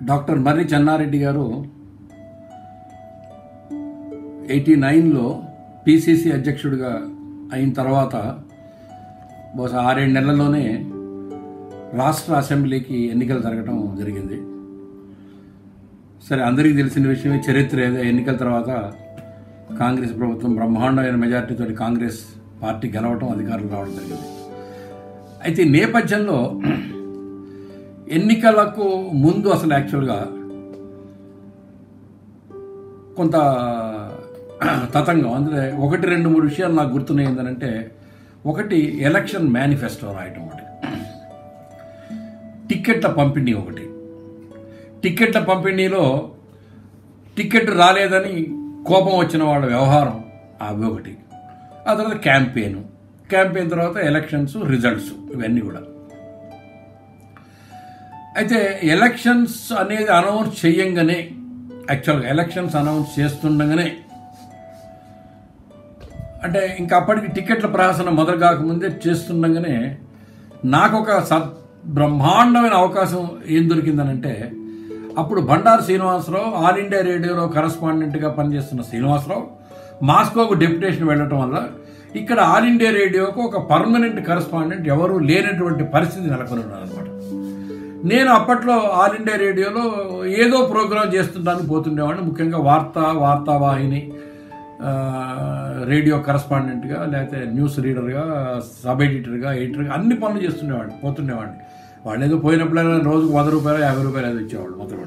Doctor మర్రి చెన్నారెడ్డి గారు eighty నైన్లో PCC అధ్యక్షుడిగా అయిన తర్వాత బహుశా ఆరేడు నెలల్లోనే రాష్ట్ర అసెంబ్లీకి ఎన్నికలు జరగటం జరిగింది సరే అందరికీ తెలిసిన విషయమే చరిత్ర ఏదో ఎన్నికల తర్వాత కాంగ్రెస్ ప్రభుత్వం బ్రహ్మాండమైన మెజార్టీతో కాంగ్రెస్ పార్టీ గెలవటం అధికారులు రావడం జరిగింది అయితే ఈ నేపథ్యంలో ఎన్నికలకు ముందు అసలు యాక్చువల్గా కొంత తతంగం అందులో ఒకటి రెండు మూడు విషయాలు నాకు గుర్తున్నాయి ఏంటంటే ఒకటి ఎలక్షన్ మేనిఫెస్టో రాయటం ఒకటి టిక్కెట్ల పంపిణీ ఒకటి టిక్కెట్ల పంపిణీలో టిక్కెట్ రాలేదని కోపం వచ్చిన వాళ్ళ వ్యవహారం అవి ఒకటి ఆ తర్వాత క్యాంపెయిన్ క్యాంపెయిన్ తర్వాత ఎలక్షన్స్ రిజల్ట్స్ ఇవన్నీ కూడా అయితే ఎలక్షన్స్ అనేది అనౌన్స్ చేయంగానే యాక్చువల్గా ఎలక్షన్స్ అనౌన్స్ చేస్తుండగానే అంటే ఇంకా అప్పటికి టికెట్ల ప్రహసన మొదలు కాకముందే చేస్తుండగానే నాకు ఒక సద్ బ్రహ్మాండమైన అవకాశం ఏం దొరికిందనంటే అప్పుడు బండారు శ్రీనివాసరావు ఆల్ ఇండియా రేడియోలో కరస్పాండెంట్గా పనిచేస్తున్న శ్రీనివాసరావు మాస్కోకు డెప్యుటేషన్ వెళ్ళటం వల్ల ఇక్కడ ఆల్ ఇండియా రేడియోకు ఒక పర్మనెంట్ కరస్పాండెంట్ ఎవరూ లేనటువంటి పరిస్థితి నెలకొని అనమాట నేను అప్పట్లో ఆల్ ఇండియా రేడియోలో ఏదో ప్రోగ్రాం చేస్తుంటాను పోతుండేవాడిని ముఖ్యంగా వార్తా వార్తావాహిని ఆ, రేడియో కరస్పాండెంట్గా లేకపోతే న్యూస్ రీడర్గా సబ్ ఎడిటర్గా ఎడిటర్గా అన్ని పనులు చేస్తుండేవాడిని పోతుండేవాడిని వాళ్ళు ఏదో పోయినప్పుడైనా రోజుకు వంద రూపాయలు యాభై రూపాయలు ఏదో ఇచ్చేవాళ్ళు మొదలు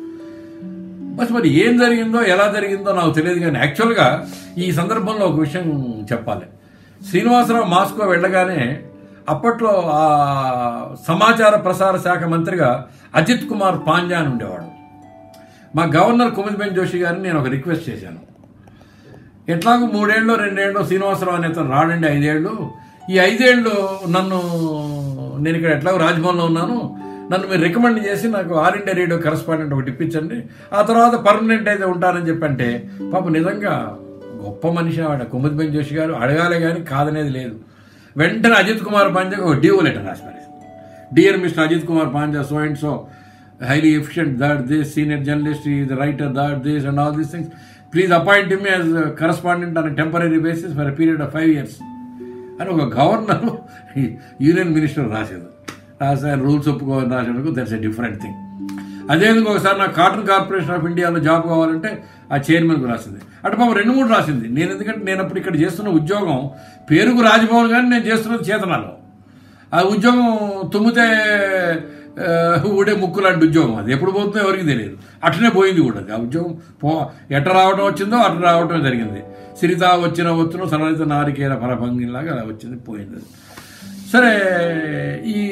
బస్ మరి ఏం జరిగిందో ఎలా జరిగిందో నాకు తెలియదు కానీ యాక్చువల్గా ఈ సందర్భంలో ఒక విషయం చెప్పాలి శ్రీనివాసరావు మాస్కో వెళ్ళగానే అప్పట్లో ఆ సమాచార ప్రసార శాఖ మంత్రిగా అజిత్ కుమార్ పాంజా అని ఉండేవాడు మా గవర్నర్ కుమిదిబెన్ జోషి గారిని నేను ఒక రిక్వెస్ట్ చేశాను ఎట్లాగో మూడేళ్ళు రెండేళ్ళు శ్రీనివాసరావు అనే అతను రాడండి ఐదేళ్ళు ఈ ఐదేళ్ళు నన్ను నేను ఇక్కడ ఎట్లాగో రాజ్భవన్లో ఉన్నాను నన్ను మీరు రికమెండ్ చేసి నాకు ఆల్ ఇండియా రేడియో కరస్పాండెంట్ ఒకటి ఇప్పించండి ఆ తర్వాత పర్మనెంట్ అయితే ఉంటానని చెప్పంటే పాప నిజంగా గొప్ప మనిషి ఆవిడ కుముద్బెన్ జోషి గారు అడగాలే కానీ కాదనేది లేదు వెంటనే అజిత్ కుమార్ పాంజాకి ఒక డిఓ లెటర్ రాసి పారేసింది. Dear mister Ajit Kumar Panja so and so highly efficient that this senior journalist he is the writer that this and all these things please appoint him as a correspondent on a temporary basis for a period of five years అని ఒక governor union minister రాసేది రాసి ఆయన rules ఒప్పుకోవాలని రాసేందుకు that's a different thing అదేందుకు ఒకసారి నాకు కాటన్ కార్పొరేషన్ ఆఫ్ ఇండియాలో జాబ్ కావాలంటే ఆ చైర్మన్కు రాసింది అటు పాపం రెండు మూడు రాసింది నేను ఎందుకంటే నేను అప్పుడు ఇక్కడ చేస్తున్న ఉద్యోగం పేరుకు రాజ్భవన్ కానీ నేను చేస్తున్నది చేతనాలో ఆ ఉద్యోగం తుమ్మితే ఆ, ఊడే ముక్కు లాంటి ఉద్యోగం అది ఎప్పుడు పోతుందో ఎవరికి తెలియదు అట్లనే పోయింది కూడా అది ఆ ఉద్యోగం పో ఎట్ట రావడం వచ్చిందో అట్లా రావటం జరిగింది సిరిత వచ్చిన వచ్చును సరళిత నారికేల ఫలభంగిలాగా అలా వచ్చింది పోయింది అది. సరే ఈ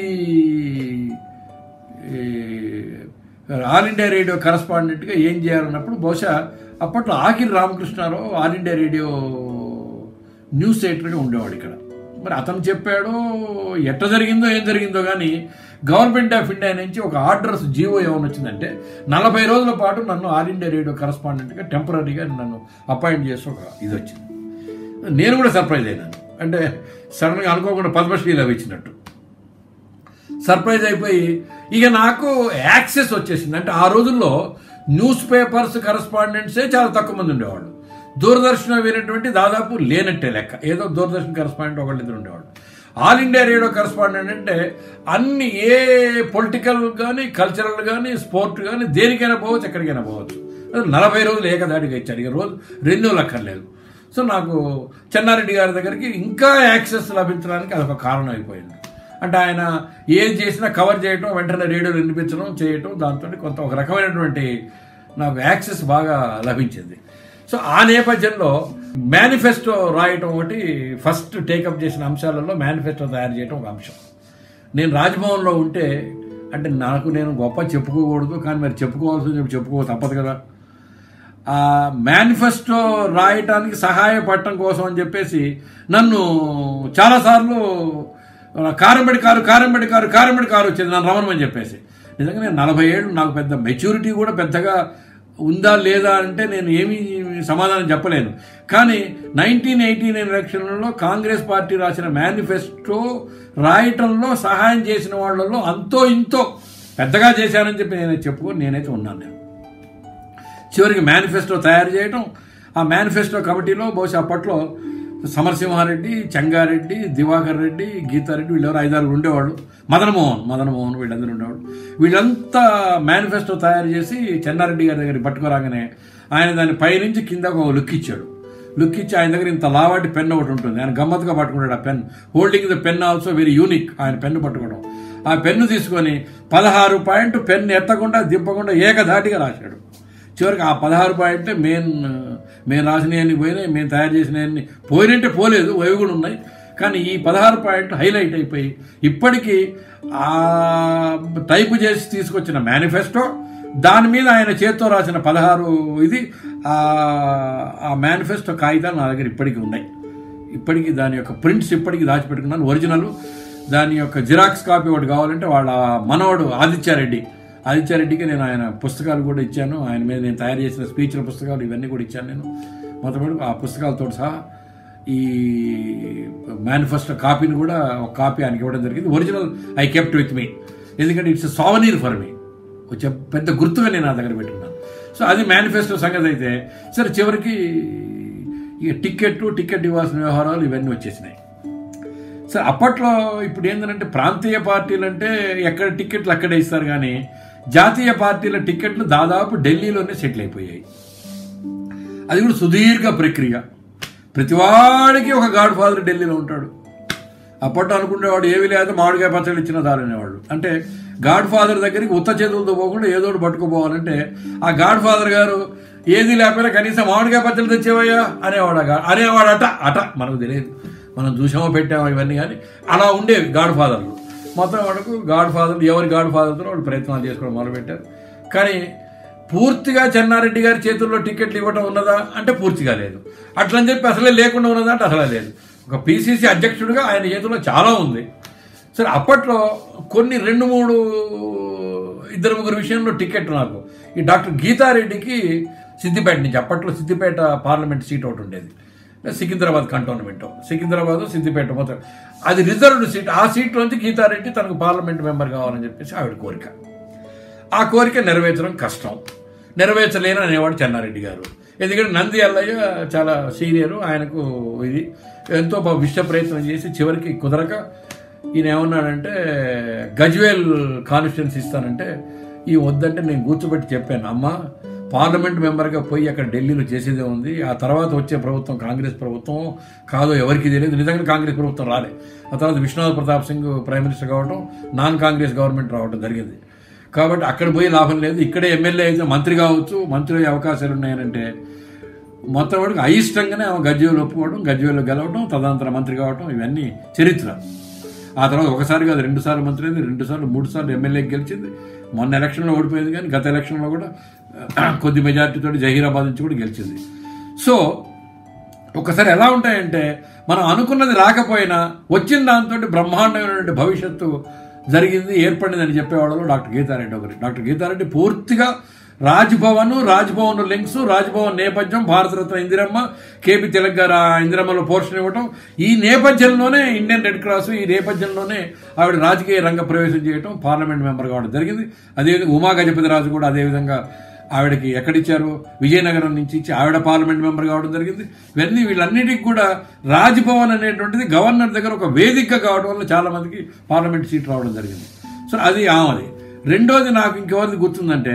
ఈ ఆల్ ఇండియా రేడియో కరస్పాండెంట్గా ఏం చేయాలన్నప్పుడు బహుశా అప్పట్లో Akiri Ramakrishnarao all India radio news ఎడిటర్గా ఉండేవాడు ఇక్కడ మరి అతను చెప్పాడో ఎట్ట జరిగిందో ఏం జరిగిందో కానీ గవర్నమెంట్ ఆఫ్ ఇండియా నుంచి ఒక ఆర్డర్స్ జీవో ఏమైనా వచ్చిందంటే నలభై రోజుల పాటు నన్ను ఆల్ ఇండియా రేడియో కరస్పాండెంట్గా టెంపరీగా నన్ను అపాయింట్ చేసి ఒక ఇది వచ్చింది నేను కూడా సర్ప్రైజ్ అయినాను అంటే సడన్గా అనుకోకుండా పద్మశ్రీ లభించినట్టు సర్ప్రైజ్ అయిపోయి ఇక నాకు యాక్సెస్ వచ్చేసింది అంటే ఆ రోజుల్లో న్యూస్ పేపర్స్ కరస్పాండెంట్సే చాలా తక్కువ మంది ఉండేవాళ్ళు దూరదర్శన్ వినేటువంటి దాదాపు లేనట్టే లెక్క ఏదో దూరదర్శన్ కరస్పాండెంట్ ఒకళ్ళిద్దరు ఉండేవాళ్ళు ఆల్ ఇండియా రేడియో కరస్పాండెంట్ అంటే అన్ని ఏ పొలిటికల్ కానీ కల్చరల్ కానీ స్పోర్ట్ కానీ దేనికైనా పోవచ్చు ఎక్కడికైనా పోవచ్చు అది నలభై రోజులు ఏకదాటిగా ఇచ్చాడు ఇక రోజు రెండు రోజులు అక్కర్లేదు సో నాకు చెన్నారెడ్డి గారి దగ్గరికి ఇంకా యాక్సెస్ లభించడానికి అదొక కారణం అయిపోయింది అంటే ఆయన ఏది చేసినా కవర్ చేయటం వెంటనే రేడియోలో వినిపించడం చేయటం దాంతో కొంత ఒక రకమైనటువంటి నాకు యాక్సెస్ బాగా లభించింది సో ఆ నేపథ్యంలో మేనిఫెస్టో రాయటం ఒకటి ఫస్ట్ టేకప్ చేసిన అంశాలలో మేనిఫెస్టో తయారు చేయటం ఒక అంశం నేను రాజ్భవన్లో ఉంటే అంటే నాకు నేను గొప్ప చెప్పుకోకూడదు కానీ మరి చెప్పుకోవాల్సింది చెప్పుకో తప్పదు కదా ఆ మేనిఫెస్టో రాయటానికి సహాయపడటం కోసం అని చెప్పేసి నన్ను చాలాసార్లు కారంబడి కారు కారంబడి కారు కారంబడి కారు వచ్చింది నన్ను రమణమని చెప్పేసి నిజంగా నేను నలభై ఏళ్ళు నాకు పెద్ద మెచ్యూరిటీ కూడా పెద్దగా ఉందా లేదా అంటే నేను ఏమీ సమాధానం చెప్పలేను కానీ నైన్టీన్ ఎయిటీ నైన్ ఎలక్షన్లలో కాంగ్రెస్ పార్టీ రాసిన మేనిఫెస్టో రాయటంలో సహాయం చేసిన వాళ్ళలో అంతో ఇంతో పెద్దగా చేశానని చెప్పి నేను చెప్పుకో నేనైతే ఉన్నాను నేను చివరికి మేనిఫెస్టో తయారు చేయటం ఆ మేనిఫెస్టో కమిటీలో బహుశా అప్పట్లో సమరసింహారెడ్డి చెంగారెడ్డి దివాకర్ రెడ్డి గీతారెడ్డి వీళ్ళెవరు ఐదారు ఉండేవాళ్ళు మదనమోహన్ మదనమోహన్ వీళ్ళందరూ ఉండేవాళ్ళు వీళ్ళంతా మేనిఫెస్టో తయారు చేసి చెన్నారెడ్డి గారి దగ్గర పట్టుకురాగానే ఆయన దాని పైనుంచి కింద ఒక లుక్ ఇచ్చాడు లుక్ ఇచ్చి ఆయన దగ్గర ఇంత లావాటి పెన్ ఒకటి ఉంటుంది ఆయన గమ్మత్తుగా పట్టుకుంటాడు ఆ pen holding the pen also very unique ఆయన పెన్ను పట్టుకోవడం ఆ పెన్ను తీసుకొని పదహారు పాయింట్ పెన్ ఎత్తకుండా దింపకుండా ఏకధాటిగా రాశాడు చివరికి ఆ పదహారు పాయింట్ మెయిన్ మేము రాసినవన్నీ పోయినాయి మేము తయారు చేసినవన్నీ పోయినంటే పోలేదు అవి కూడా ఉన్నాయి కానీ ఈ పదహారు పాయింట్ హైలైట్ అయిపోయి ఇప్పటికీ ఆ టైపు చేసి తీసుకొచ్చిన మేనిఫెస్టో దాని మీద ఆయన చేత్తో రాసిన పదహారు ఇది ఆ ఆ మేనిఫెస్టో కాగితాలు నా దగ్గర ఇప్పటికీ ఉన్నాయి ఇప్పటికీ దాని యొక్క ప్రింట్స్ ఇప్పటికీ దాచిపెట్టుకున్నాను ఒరిజినల్ దాని యొక్క జిరాక్స్ కాపీ ఒకటి కావాలంటే వాళ్ళ మనవడు ఆదిత్యారెడ్డి ఆదిత్యారెడ్డికి నేను ఆయన పుస్తకాలు కూడా ఇచ్చాను ఆయన మీద నేను తయారు చేసిన స్పీచ్ల పుస్తకాలు ఇవన్నీ కూడా ఇచ్చాను నేను మొత్తం ఆ పుస్తకాలతో సహా ఈ మేనిఫెస్టో కాపీని కూడా ఒక కాపీ ఆయనకి ఇవ్వడం జరిగింది original I kept with me ఎందుకంటే ఇట్స్ సావనీర్ ఫర్ మీ వచ్చే పెద్ద గుర్తుగా నేను నా దగ్గర పెట్టుకున్నాను సో అది మేనిఫెస్టో సంగతి అయితే సరే చివరికి ఇక టికెట్ టికెట్ ఇవ్వాల్సిన వ్యవహారాలు ఇవన్నీ వచ్చేసినాయి సరే అప్పట్లో ఇప్పుడు ఏంటంటే ప్రాంతీయ పార్టీలు అంటే ఎక్కడ టికెట్లు అక్కడే ఇస్తారు కానీ జాతీయ పార్టీల టికెట్లు దాదాపు ఢిల్లీలోనే సెటిల్ అయిపోయాయి అది కూడా సుదీర్ఘ ప్రక్రియ ప్రతివాడికి ఒక గాడ్ ఫాదర్ ఢిల్లీలో ఉంటాడు అప్పట్లో అనుకునేవాడు ఏవి లేదు మామిడికాయ పచ్చళ్ళు ఇచ్చిన దారనేవాళ్ళు అంటే గాడ్ ఫాదర్ దగ్గరికి ఉత్త చేతులతో పోకుండా ఏదో ఒకటి పట్టుకుపోవాలంటే ఆ గాడ్ ఫాదర్ గారు ఏది లేకపోయినా కనీసం మామిడికాయ పచ్చళ్ళు తెచ్చేవయ్యా అనేవాడు ఆ గా- అనేవాడు అట అట మనకు తెలియదు మనం చూసామో పెట్టామో ఇవన్నీ కానీ అలా ఉండేవి గాడ్ ఫాదర్లు మొత్తం వాడుకు గాడ్ ఫాదర్ ఎవరి గాడ్ ఫాదర్తో వాళ్ళు ప్రయత్నాలు చేసుకోవడం మొదలుపెట్టారు కానీ పూర్తిగా చెన్నారెడ్డి గారి చేతుల్లో టికెట్లు ఇవ్వటం ఉన్నదా అంటే పూర్తిగా లేదు అట్లని చెప్పి అసలే లేకుండా ఉన్నదా అంటే అసలే లేదు ఒక పిసిసి అధ్యక్షుడిగా ఆయన చేతుల్లో చాలా ఉంది సరే అప్పట్లో కొన్ని రెండు మూడు ఇద్దరు ముగ్గురు విషయంలో టికెట్ నాకు ఈ డాక్టర్ గీతారెడ్డికి సిద్దిపేట నుంచి అప్పట్లో సిద్దిపేట పార్లమెంట్ సీట్ ఒకటి ఉండేది సికింద్రాబాద్ కంటోన్మెంట్ సికింద్రాబాద్ సిద్దిపేట మొత్తం అది రిజర్వ్డ్ సీట్ ఆ సీట్లోంచి గీతారెడ్డి తనకు పార్లమెంట్ మెంబర్ కావాలని చెప్పేసి ఆవిడ కోరిక ఆ కోరిక నెరవేర్చడం కష్టం నెరవేర్చలేని అనేవాడు చెన్నారెడ్డి గారు ఎందుకంటే నంది అల్లయ్య చాలా సీనియర్ ఆయనకు ఇది ఎంతో బాగా విశ్వ ప్రయత్నం చేసి చివరికి కుదరక ఈయన ఏమన్నాడంటే గజ్వేల్ కాన్స్టిట్యున్సీ ఇస్తానంటే ఈ వద్దంటే నేను కూర్చోబెట్టి చెప్పాను అమ్మ పార్లమెంట్ మెంబర్గా పోయి అక్కడ ఢిల్లీలో చేసేదే ఉంది ఆ తర్వాత వచ్చే ప్రభుత్వం కాంగ్రెస్ ప్రభుత్వం కాదో ఎవరికి తెలియదు నిజంగా కాంగ్రెస్ ప్రభుత్వం రాలే ఆ తర్వాత విశ్వనాథ్ ప్రతాప్ సింగ్ ప్రైమ్ మినిస్టర్ కావడం నాన్ కాంగ్రెస్ గవర్నమెంట్ రావడం జరిగింది కాబట్టి అక్కడ పోయి లాభం లేదు ఇక్కడే ఎమ్మెల్యే అయితే మంత్రి కావచ్చు మంత్రి అయ్యే అవకాశాలు ఉన్నాయనంటే మొత్తం వాడికి అయిష్టంగానే ఆమె గజ్వేలు ఒప్పుకోవడం గజ్వేలు గెలవడం తదనంతర మంత్రి కావడం ఇవన్నీ చరిత్ర ఆ తర్వాత ఒకసారి కాదు రెండు సార్లు మంత్రి అయింది రెండు సార్లు మూడు సార్లు ఎమ్మెల్యేకి గెలిచింది మొన్న ఎలక్షన్లో ఓడిపోయింది కానీ గత ఎలక్షన్లో కూడా కొద్ది మెజార్టీతో జహీరాబాద్ నుంచి కూడా గెలిచింది సో ఒకసారి ఎలా ఉంటాయంటే మనం అనుకున్నది రాకపోయినా వచ్చిన దాంతో బ్రహ్మాండమైనటువంటి భవిష్యత్తు జరిగింది ఏర్పడిందని చెప్పేవాళ్ళు డాక్టర్ గీతారెడ్డి ఒకరి డాక్టర్ గీతారెడ్డి పూర్తిగా రాజ్భవన్ రాజ్భవన్ లింక్స్ రాజ్భవన్ నేపథ్యం భారతరత్న ఇందిరమ్మ కేపీ తిలక్ గారు ఆ ఇందిరమ్మలో పోర్షన్ ఇవ్వటం ఈ నేపథ్యంలోనే ఇండియన్ రెడ్ క్రాస్ ఈ నేపథ్యంలోనే ఆవిడ రాజకీయ రంగ ప్రవేశం చేయటం పార్లమెంట్ మెంబర్ కావడం జరిగింది అదేవిధంగా ఉమా గజపతి రాజు కూడా అదేవిధంగా ఆవిడకి ఎక్కడిచ్చారు విజయనగరం నుంచి ఇచ్చి ఆవిడ పార్లమెంట్ మెంబర్ కావడం జరిగింది ఇవన్నీ వీళ్ళన్నిటికి కూడా రాజ్భవన్ అనేటువంటిది గవర్నర్ దగ్గర ఒక వేదికగా కావడం వల్ల చాలా మందికి పార్లమెంట్ సీట్ రావడం జరిగింది సో అది ఆమెది రెండోది నాకు ఇంకెవరిది గుర్తుందంటే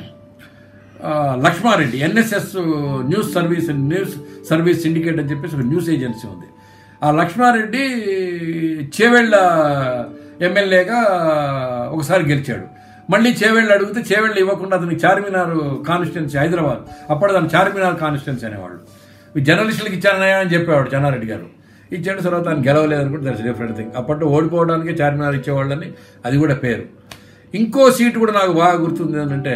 ఆ, Lakshmareddy NSS news service news service syndicate అని చెప్పేసి ఒక న్యూస్ ఏజెన్సీ ఉంది ఆ లక్ష్మారెడ్డి చేవెళ్ళ ఎమ్మెల్యేగా ఒకసారి గెలిచాడు మళ్ళీ చేవెళ్ళ అడిగితే చేవెళ్ళ ఇవ్వకుండా అతనికి చార్మినార్ కాన్స్టిట్యున్సీ హైదరాబాద్ అప్పుడు దాని చార్మినార్ కాన్స్టిట్యున్సీ అనేవాళ్ళు ఈ జర్నలిస్టులకు ఇచ్చానయా అని చెప్పేవాడు చెన్నారెడ్డి గారు ఇచ్చాడు తర్వాత ఆయన గెలవలేదు అనుకుంటే దట్స్ డిఫరెంట్ థింగ్ అప్పట్లో ఓడిపోవడానికి చార్మినార్ ఇచ్చేవాళ్ళని అది కూడా పేరు ఇంకో సీటు కూడా నాకు బాగా గుర్తుంది ఏంటంటే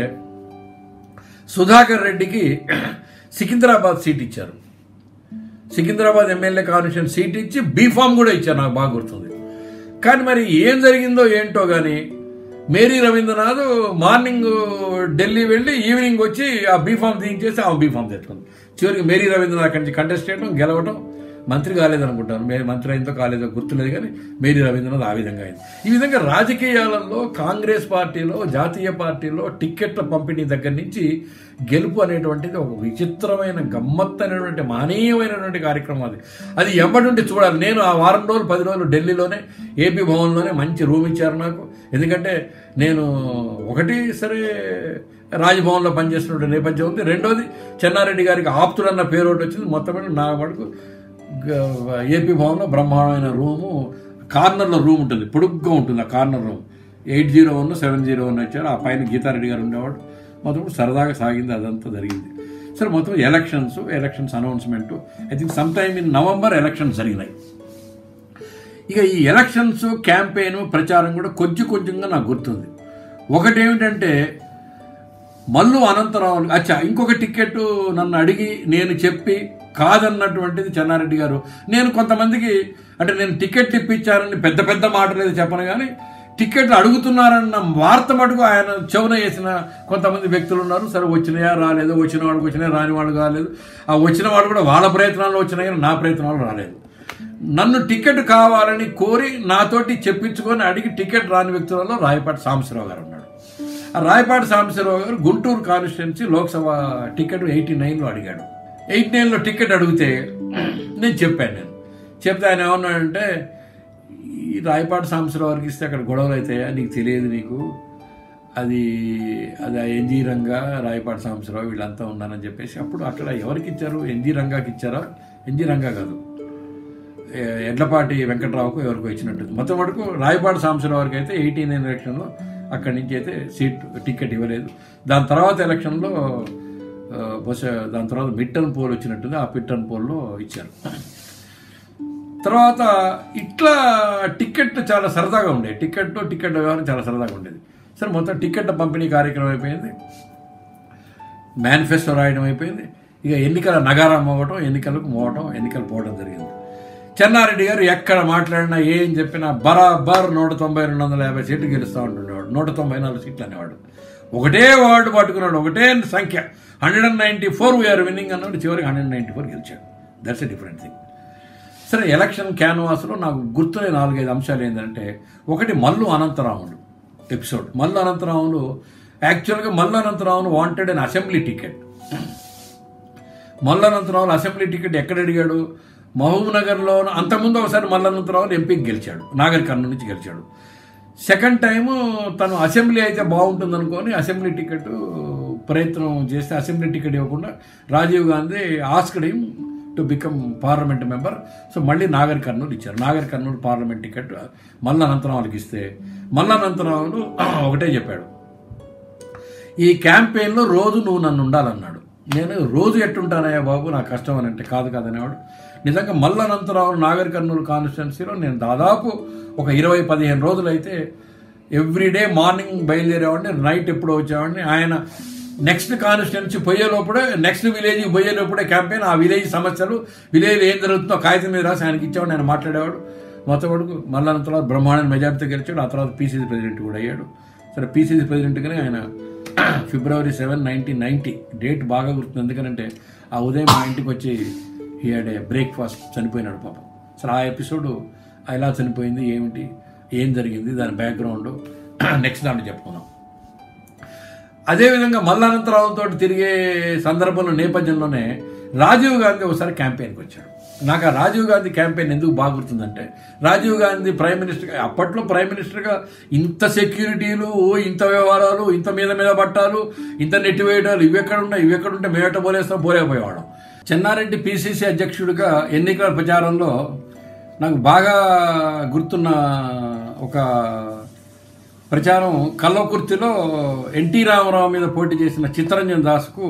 సుధాకర్ రెడ్డికి సికింద్రాబాద్ సీట్ ఇచ్చారు సికింద్రాబాద్ ఎమ్మెల్యే కాన్స్టిట్యూషన్ సీట్ ఇచ్చి బీఫామ్ కూడా ఇచ్చారు నాకు బాగా గుర్తుంది కానీ మరి ఏం జరిగిందో ఏంటో కానీ మేరీ రవీంద్రనాథ్ మార్నింగ్ ఢిల్లీ వెళ్ళి ఈవినింగ్ వచ్చి ఆ బీఫామ్ తీయించేసి ఆమె బీఫామ్ తెచ్చుకుంది చివరికి మేరీ రవీంద్రనాథ్ అక్కడి నుంచి కంటెస్ట్ చేయడం గెలవడం మంత్రి కాలేదనుకుంటాను మే మంత్రి అయిందో కాలేదో గుర్తులేదు కానీ మేరీ రవీంద్రనాథ్ ఆ విధంగా అయింది ఈ విధంగా రాజకీయాలలో కాంగ్రెస్ పార్టీలో జాతీయ పార్టీలో టిక్కెట్ల పంపిణీ దగ్గర నుంచి గెలుపు అనేటువంటిది ఒక విచిత్రమైన గమ్మత్తైనటువంటి మహనీయమైనటువంటి కార్యక్రమం అది అది ఎవరి నుండి చూడాలి నేను ఆ వారం రోజులు పది రోజులు ఢిల్లీలోనే ఏపీ భవన్లోనే మంచి రూమ్ ఇచ్చారు నాకు ఎందుకంటే నేను ఒకటి సరే రాజ్భవన్లో పనిచేస్తున్న నేపథ్యం ఉంది రెండోది చెన్నారెడ్డి గారికి ఆప్తుడన్న పేరు ఒకటి వచ్చింది మొత్తం మీద నా వరకు గ- ఏపీ భవన్లో బ్రహ్మాండమైన రూము కార్నర్లో రూమ్ ఉంటుంది పొడుగ్గా ఉంటుంది ఆ corner room eight zero one seven zero one వచ్చారు ఆ పైన గీతారెడ్డి గారు ఉండేవాడు మొత్తం సరదాగా సాగింది అదంతా జరిగింది సరే మొత్తం elections elections announcement I think some time in November elections జరిగినాయి ఇక ఈ ఎలక్షన్స్ క్యాంపెయిన్ ప్రచారం కూడా కొంచెం కొంచెంగా నాకు గుర్తుంది ఒకటి ఏమిటంటే మల్లు అనంతరావు అచ్చా ఇంకొక టికెట్ నన్ను అడిగి నేను చెప్పి కాదన్నటువంటిది చెన్నారెడ్డి గారు నేను కొంతమందికి అంటే నేను టికెట్ ఇప్పించానని పెద్ద పెద్ద మాటలు ఏది చెప్పను కానీ టికెట్లు అడుగుతున్నారన్న వార్త మటుకు ఆయన చెవున వేసిన కొంతమంది వ్యక్తులు ఉన్నారు సరే వచ్చినాయా రాలేదు వచ్చిన వాడికి వచ్చినాయా రాని వాడు కాలేదు ఆ వచ్చిన వాడు కూడా వాళ్ళ ప్రయత్నాలు వచ్చినాయి కానీ నా ప్రయత్నాలు రాలేదు నన్ను టికెట్ కావాలని కోరి నాతోటి చెప్పించుకొని అడిగి టికెట్ రాని వ్యక్తులలో రాయపాటి సాంబశివరావు గారు ఉన్నాడు ఆ Rayapati Sambasivarao garu Guntur constituency Lok Sabha ticket eighty నైన్లో అడిగాడు ఎయిటీ నైన్లో టికెట్ అడిగితే నేను చెప్పాను నేను చెప్తే ఆయన ఏమన్నాడంటే ఈ రాయపాటి సాంబశివరావు గారికి ఇస్తే అక్కడ గొడవలు అవుతాయా నీకు తెలియదు నీకు అది అది ఆ ఎన్జీ రంగా రాయపాటి సాంబశివరావు వీళ్ళంతా ఉన్నారని చెప్పేసి అప్పుడు అక్కడ ఎవరికి ఇచ్చారు ఎన్జీ రంగాకి ఇచ్చారా ఎన్జీ రంగా కాదు ఏ- ఎడ్లపాటి వెంకట్రావుకు ఎవరికో ఇచ్చినట్టు మొత్తం వరకు రాయపాటి సాంబశివరావు గారికి అయితే ఎయిటీ నైన్ ఎలక్షన్లో అక్కడి నుంచి అయితే సీట్ టికెట్ ఇవ్వలేదు దాని తర్వాత ఎలక్షన్లో ఆ, బహుశా దాని తర్వాత మిట్టన్ పోల్ వచ్చినట్టుంది ఆ పిట్టన్ పోల్లో ఇచ్చారు తర్వాత ఇట్లా టికెట్ చాలా సరదాగా ఉండేది టికెట్ టికెట్ వ్యవహారం చాలా సరదాగా ఉండేది సరే మొత్తం టికెట్ పంపిణీ కార్యక్రమం అయిపోయింది మేనిఫెస్టో రాయడం అయిపోయింది ఇక ఎన్నికల నగారం మోగటం ఎన్నికలకు మోగటం ఎన్నికలు పోవడం జరిగింది చెన్నారెడ్డి గారు ఎక్కడ మాట్లాడినా ఏం చెప్పినా బరాబర్ నూట తొంభై రెండు వందల యాభై సీట్లు గెలుస్తూ ఉంటుండేవాడు నూట తొంభై నాలుగు సీట్లు అనేవాడు ఒకటే వార్డు పట్టుకున్నాడు ఒకటే సంఖ్య hundred and ninety four we are winning అన్నాడు చివరికి హండ్రెడ్ నైంటీ ఫోర్ గెలిచాడు దట్స్ ఎ డిఫరెంట్ థింగ్ సరే ఎలక్షన్ క్యాన్వాస్లో నాకు గుర్తునే నాలుగైదు అంశాలు ఏంటంటే ఒకటి మల్లు అనంతరాముడు ఎపిసోడ్ మల్లు అనంతరాములు యాక్చువల్గా Mallu Anantharamulu wanted an assembly ticket Mallu Anantharavulu assembly ticket ఎక్కడ అడిగాడు మహబూబ్ నగర్లో అంతకుముందు ఒకసారి మల్లు అనంతరావులు ఎంపీకి గెలిచాడు నాగర్ కర్నూలు నుంచి గెలిచాడు సెకండ్ టైము తను అసెంబ్లీ అయితే బాగుంటుంది అనుకొని అసెంబ్లీ టికెట్ ప్రయత్నం చేస్తే అసెంబ్లీ టికెట్ ఇవ్వకుండా Rajiv Gandhi asked him to become parliament member so మళ్ళీ నాగర్ కర్నూలు ఇచ్చారు నాగర్ కర్నూలు పార్లమెంట్ టికెట్ మల్ల అనంతరావులకి ఇస్తే మల్ల అనంతరావులు ఒకటే చెప్పాడు ఈ క్యాంపెయిన్లో రోజు నువ్వు నన్ను ఉండాలన్నాడు నేను రోజు ఎట్టుంటానయ్యా బాబు నాకు కష్టం అని అంటే కాదు కాదనేవాడు నిజంగా మల్ల అనంతరావు నాగర్ కర్నూలు కాన్స్టిట్యున్సీలో నేను దాదాపు ఒక ఇరవై పదిహేను రోజులు అయితే ఎవ్రీడే మార్నింగ్ బయలుదేరేవాడిని నైట్ ఎప్పుడో వచ్చేవాడిని ఆయన నెక్స్ట్ కాన్స్టిట్యున్సీ పోయే లోపడే నెక్స్ట్ విలేజ్కి పోయే లోపడే క్యాంపెయిన్ ఆ విలేజ్ సమస్యలు విలేజ్ ఏం జరుగుతుందో కాగితం మీద రాసి ఆయనకి ఇచ్చేవాడు ఆయన మాట్లాడేవాడు మొత్తం వరకు మళ్ళీ తర్వాత బ్రహ్మాండ మెజార్టీతో గెలిచాడు ఆ తర్వాత పీసీసీ ప్రెసిడెంట్ కూడా అయ్యాడు సరే పీసీసీ ప్రెసిడెంట్గానే ఆయన February seven nineteen ninety date బాగా గుర్తుంది ఎందుకంటే ఆ ఉదయం మా ఇంటికి వచ్చి హీఆడే బ్రేక్ఫాస్ట్ చనిపోయినాడు పాపం సరే ఆ ఎపిసోడ్ ఎలా చనిపోయింది ఏమిటి ఏం జరిగింది దాని బ్యాక్గ్రౌండ్ నెక్స్ట్ దాంట్లో చెప్పుకున్నాం అదేవిధంగా మల్లానంతరావుతో తిరిగే సందర్భంలో నేపథ్యంలోనే రాజీవ్ గాంధీ ఒకసారి క్యాంపెయిన్కి వచ్చాడు నాకు ఆ రాజీవ్ గాంధీ క్యాంపెయిన్ ఎందుకు బాగా గుర్తుందంటే రాజీవ్ గాంధీ ప్రైమ్ మినిస్టర్ అప్పట్లో ప్రైమ్ మినిస్టర్గా ఇంత సెక్యూరిటీలు ఓ ఇంత వ్యవహారాలు ఇంత మీద మీద పట్టాలు ఇంత నెట్టివేయడాలు ఇవి ఎక్కడ ఉన్నాయి ఇవి ఎక్కడ ఉంటే మేట పోలేస్తాం పోలేకపోయేవాళ్ళం చెన్నారెడ్డి పిసిసి అధ్యక్షుడిగా ఎన్నికల ప్రచారంలో నాకు బాగా గుర్తున్న ఒక ప్రచారం కల్లకుర్తిలో ఎన్టీ రామారావు మీద పోటీ చేసిన చిత్తరంజన్ దాస్కు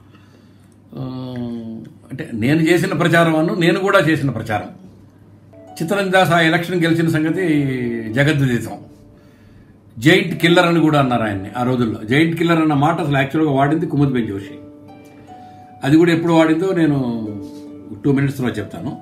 ఆ, అంటే నేను చేసిన ప్రచారం అను నేను కూడా చేసిన ప్రచారం చిత్తరంజన్ దాస్ ఆ ఎలక్షన్ గెలిచిన సంగతి జగద్విదితం జైంట్ కిల్లర్ అని కూడా అన్నారు ఆయన్ని ఆ రోజుల్లో జైంట్ కిల్లర్ అన్న మాట అసలు యాక్చువల్గా వాడింది కుముద్బెన్ జోషి అది కూడా ఎప్పుడు వాడిందో నేను టూ మినిట్స్లో చెప్తాను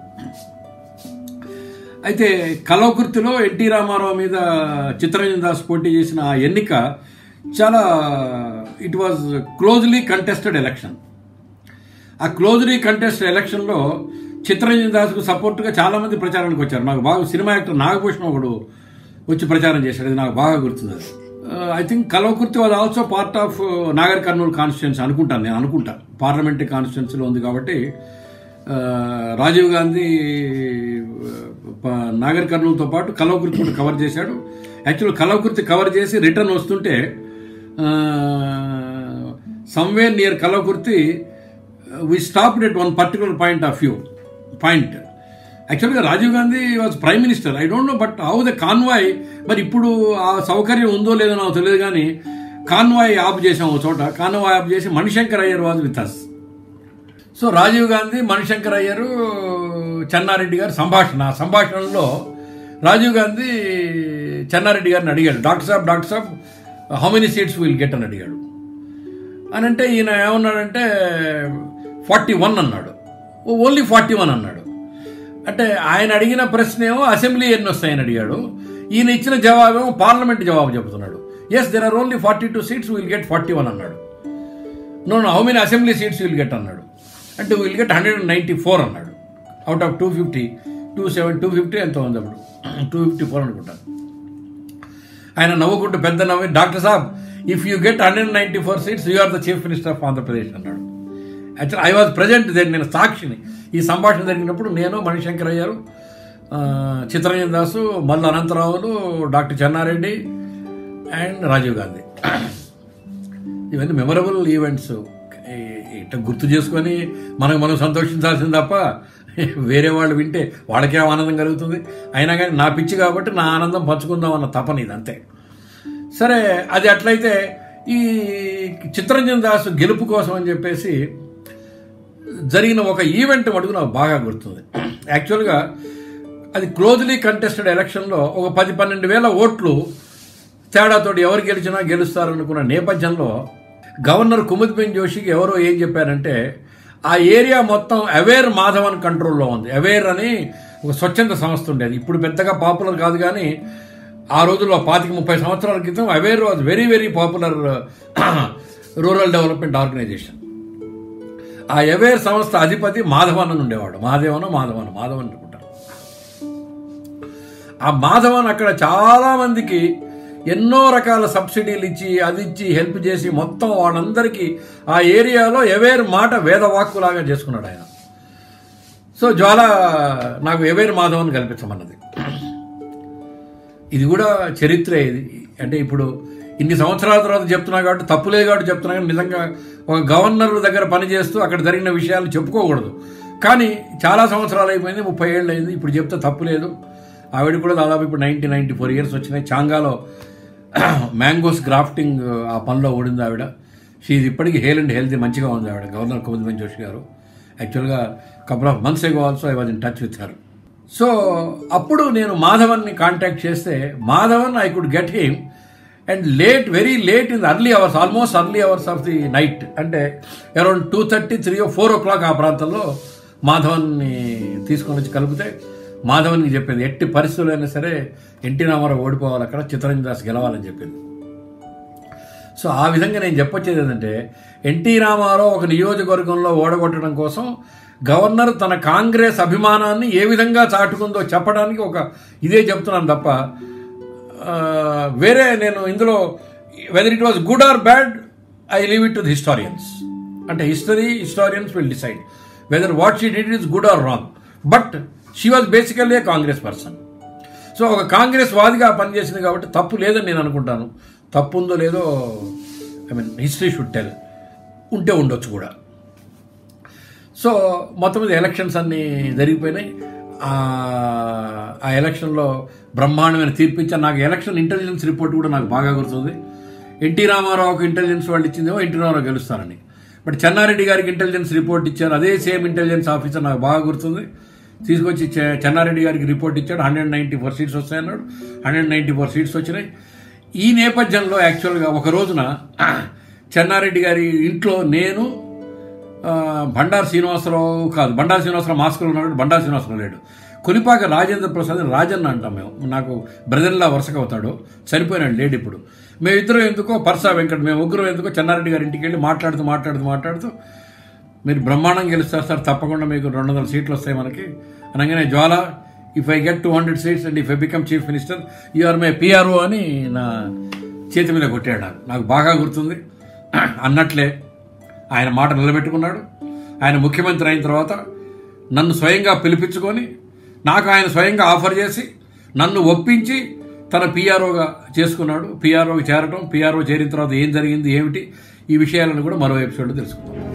అయితే కలవకుర్తిలో ఎన్టీ రామారావు మీద చిత్తరంజన్ దాస్ పోటీ చేసిన ఆ ఎన్నిక చాలా it was closely contested election ఆ క్లోజ్లీ కంటెస్టెడ్ ఎలక్షన్లో చిత్రంజన్ దాస్కు సపోర్ట్గా చాలా మంది ప్రచారానికి వచ్చారు నాకు బాగా సినిమా యాక్టర్ నాగభూషణం ఒకడు వచ్చి ప్రచారం చేశాడు అది నాకు బాగా గుర్తుంది అది I think Kalwakurthy was also part of Nagarkurnool constituency అనుకుంటాను నేను అనుకుంటా పార్లమెంటరీ కాన్స్టిట్యున్సీలో ఉంది కాబట్టి ఆ, రాజీవ్ గాంధీ ప- నాగర్ కర్నూలుతో పాటు కలవకుర్తి కూడా కవర్ చేశాడు యాక్చువల్ కలవకుర్తి కవర్ చేసి రిటర్న్ వస్తుంటే somewhere near Kalwakurthy we stopped at one particular point of view point యాక్చువల్గా Rajiv Gandhi was prime minister I don't know but how the convoy మరి ఇప్పుడు ఆ సౌకర్యం ఉందో లేదో నాకు తెలియదు కానీ కాన్వాయ్ ఆఫ్ చేసాం ఒక చోట కాన్వాయ్ ఆఫ్ చేసి Manishankar Aiyar was with us so Rajiv Gandhi Manishankar Aiyar Chennareddy గారి సంభాషణ ఆ సంభాషణలో రాజీవ్ గాంధీ చెన్నారెడ్డి గారిని అడిగాడు doctor sahab doctor sahab how many seats will get అని అడిగాడు అని అంటే ఈయన ఏమన్నాడంటే ఫార్టీ వన్ అన్నాడు ఓన్లీ ఫార్టీ వన్ అన్నాడు అంటే ఆయన అడిగిన ప్రశ్న ఏమో అసెంబ్లీ ఎన్ని వస్తాయని అడిగాడు ఈయన ఇచ్చిన జవాబేమో పార్లమెంట్ జవాబు చెబుతున్నాడు yes there are only forty two seats will get forty one అన్నాడు no no how many assembly seats will get అన్నాడు అంటే will get hundred and ninety four అన్నాడు out of two fifty two seven two fifty ఎంత ఉంది అప్పుడు two fifty four అనుకుంటాను ఆయన నవ్వుకుంటూ పెద్ద నవ్వి doctor sahab if you get hundred ninety four seats you are the chief minister of Andhra Pradesh అన్నాడు actual I was present then నేను సాక్షిని ఈ సంభాషణ జరిగినప్పుడు నేను మణిశంకర్ అయ్యారు ఆ, చిత్తరంజన్ దాసు మల్లు అనంతరావులు డాక్టర్ చెన్నారెడ్డి అండ్ రాజీవ్ గాంధీ ఇవన్నీ మెమరబుల్ ఈవెంట్స్ ఇట్లా గుర్తు చేసుకొని మనకు మనం సంతోషించాల్సింది తప్ప వేరే వాళ్ళు వింటే వాళ్ళకే ఆనందం కలుగుతుంది అయినా కానీ నా పిచ్చి కాబట్టి నా ఆనందం పంచుకుందాం అన్న తపన ఇది అంతే సరే అది అట్లయితే ఈ చిత్తరంజన్ దాస్ గెలుపు కోసం అని చెప్పేసి జరిగిన ఒక ఈవెంట్ మటుకు నాకు బాగా గుర్తుంది యాక్చువల్గా అది క్లోజ్లీ కంటెస్టెడ్ ఎలక్షన్లో ఒక పది పన్నెండు వేల ఓట్లు తేడాతోటి ఎవరు గెలిచినా గెలుస్తారనుకున్న నేపథ్యంలో గవర్నర్ కుముద్బిన్ జోషికి ఎవరో ఏం చెప్పారంటే ఆ ఏరియా మొత్తం అవేర్ మాధవన్ కంట్రోల్లో ఉంది అవేర్ అని ఒక స్వచ్ఛంద సంస్థ ఉండేది ఇప్పుడు పెద్దగా పాపులర్ కాదు కానీ ఆ రోజుల్లో పాతిక ముప్పై సంవత్సరాల క్రితం అవేర్ was very very popular rural development organization ఆ అవేర్ సంస్థ అధిపతి మాధవన్ అని ఉండేవాడు మాధవన్ మాధవన్ మాధవన్ అనుకుంటారు ఆ మాధవన్ అక్కడ చాలా మందికి ఎన్నో రకాల సబ్సిడీలు ఇచ్చి అది ఇచ్చి హెల్ప్ చేసి మొత్తం వాళ్ళందరికీ ఆ ఏరియాలో ఎవేర్ మాట వేదవాక్కులాగా చేసుకున్నాడు ఆయన సో జ్వాల నాకు ఎవేర్ మాధవన్ కల్పించమన్నది ఇది కూడా చరిత్ర ఇది అంటే ఇప్పుడు ఇన్ని సంవత్సరాల తర్వాత చెప్తున్నా కాబట్టి తప్పులేదు కాబట్టి చెప్తున్నా కానీ నిజంగా ఒక గవర్నర్ దగ్గర పనిచేస్తూ అక్కడ జరిగిన విషయాలు చెప్పుకోకూడదు కానీ చాలా సంవత్సరాలు అయిపోయింది ముప్పై ఏళ్ళు అయింది ఇప్పుడు చెప్తే తప్పు లేదు ఆవిడ కూడా దాదాపు ఇప్పుడు నైన్టీ నైన్టీ ఫోర్ ఇయర్స్ వచ్చినాయి చాంగాలో మ్యాంగోస్ గ్రాఫ్టింగ్ ఆ పనిలో ఓడింది ఆవిడ షీజ్ ఇప్పటికీ హేల్ అండ్ హెల్తీ మంచిగా ఉంది ఆవిడ గవర్నర్ కుముద్మన్ జోషి గారు యాక్చువల్గా couple of months ago also I was in touch with her so అప్పుడు నేను మాధవన్ని కాంటాక్ట్ చేస్తే Madhavan I could get him and late very late in early hours almost early hours of the night అంటే around two thirty three four o'clock ఆ ప్రాంతంలో మాధవన్ని తీసుకొని వచ్చి కలిపితే మాధవన్కి చెప్పింది ఎట్టి పరిస్థితులు అయినా సరే ఎన్టీ రామారావు ఓడిపోవాలి అక్కడ చిత్తరంజన్ దాస్ గెలవాలని చెప్పింది సో ఆ విధంగా నేను చెప్పొచ్చేది ఏంటంటే ఎన్టీ రామారావు ఒక నియోజకవర్గంలో ఓడగొట్టడం కోసం గవర్నర్ తన కాంగ్రెస్ అభిమానాన్ని ఏ విధంగా చాటుకుందో చెప్పడానికి ఒక ఇదే చెప్తున్నాను తప్ప ఆ, వేరే నేను ఇందులో whether it was good or bad I leave it to the historians అంటే history historians will decide whether what she did is good or wrong but she was basically a Congress person so ఒక కాంగ్రెస్ వాదిగా పనిచేసింది కాబట్టి తప్పు లేదని నేను అనుకుంటాను తప్పు ఉందో లేదో I mean history should tell ఉంటే ఉండొచ్చు కూడా సో మొత్తం మీద ఎలక్షన్స్ అన్నీ జరిగిపోయినాయి ఆ- ఆ ఎలక్షన్లో బ్రహ్మాండమైన తీర్పు ఇచ్చారు నాకు ఎలక్షన్ ఇంటెలిజెన్స్ రిపోర్ట్ కూడా నాకు బాగా గుర్తుంది ఎన్టీ రామారావుకు ఇంటెలిజెన్స్ వాళ్ళు ఇచ్చిందేమో ఎన్టీ రామారావు గెలుస్తారని బట్ చెన్నారెడ్డి గారికి ఇంటెలిజెన్స్ రిపోర్ట్ ఇచ్చారు అదే సేమ్ ఇంటెలిజెన్స్ ఆఫీసర్ నాకు బాగా గుర్తుంది తీసుకొచ్చి చె- చెన్నారెడ్డి గారికి రిపోర్ట్ ఇచ్చాడు హండ్రెడ్ నైంటీ ఫోర్ సీట్స్ వస్తాయన్నాడు హండ్రెడ్ నైంటీ ఫోర్ సీట్స్ వచ్చినాయి ఈ నేపథ్యంలో యాక్చువల్గా ఒక రోజున చెన్నారెడ్డి గారి ఇంట్లో నేను ఆ, బండారు శ్రీనివాసరావు కాదు బండారు శ్రీనివాసరావు మాస్కులు ఉన్నాడు బండారు శ్రీనివాసరావు లేడు కొలిపాక రాజేంద్ర ప్రసాద్ రాజన్న అంటాం మేము నాకు బ్రదర్లా వరుసగా అవుతాడు చనిపోయినాడు లేడు ఇప్పుడు మేమిద్దరం ఎందుకో పర్సా వెంకట్ మేము ముగ్గురం ఎందుకో చెన్నారెడ్డి గారి ఇంటికి వెళ్ళి మాట్లాడుతూ మాట్లాడుతూ మాట్లాడుతూ మీరు బ్రహ్మాండం గెలుస్తారు సార్ తప్పకుండా మీకు రెండు వందల సీట్లు వస్తాయి మనకి అనగానే Jwala if I get two hundred seats and if I become chief minister you are my PRO అని నా చేతి మీద కొట్టాడు నాకు నాకు బాగా గుర్తుంది అన్నట్లే ఆయన మాట నిలబెట్టుకున్నాడు ఆయన ముఖ్యమంత్రి అయిన తర్వాత నన్ను స్వయంగా పిలిపించుకొని నాకు ఆయన స్వయంగా ఆఫర్ చేసి నన్ను ఒప్పించి తన పిఆర్ఓగా చేసుకున్నాడు పిఆర్ఓకి చేరటం పిఆర్ఓ చేరిన తర్వాత ఏం జరిగింది ఏమిటి ఈ విషయాలను కూడా మరో ఎపిసోడ్లో తెలుసుకుందాం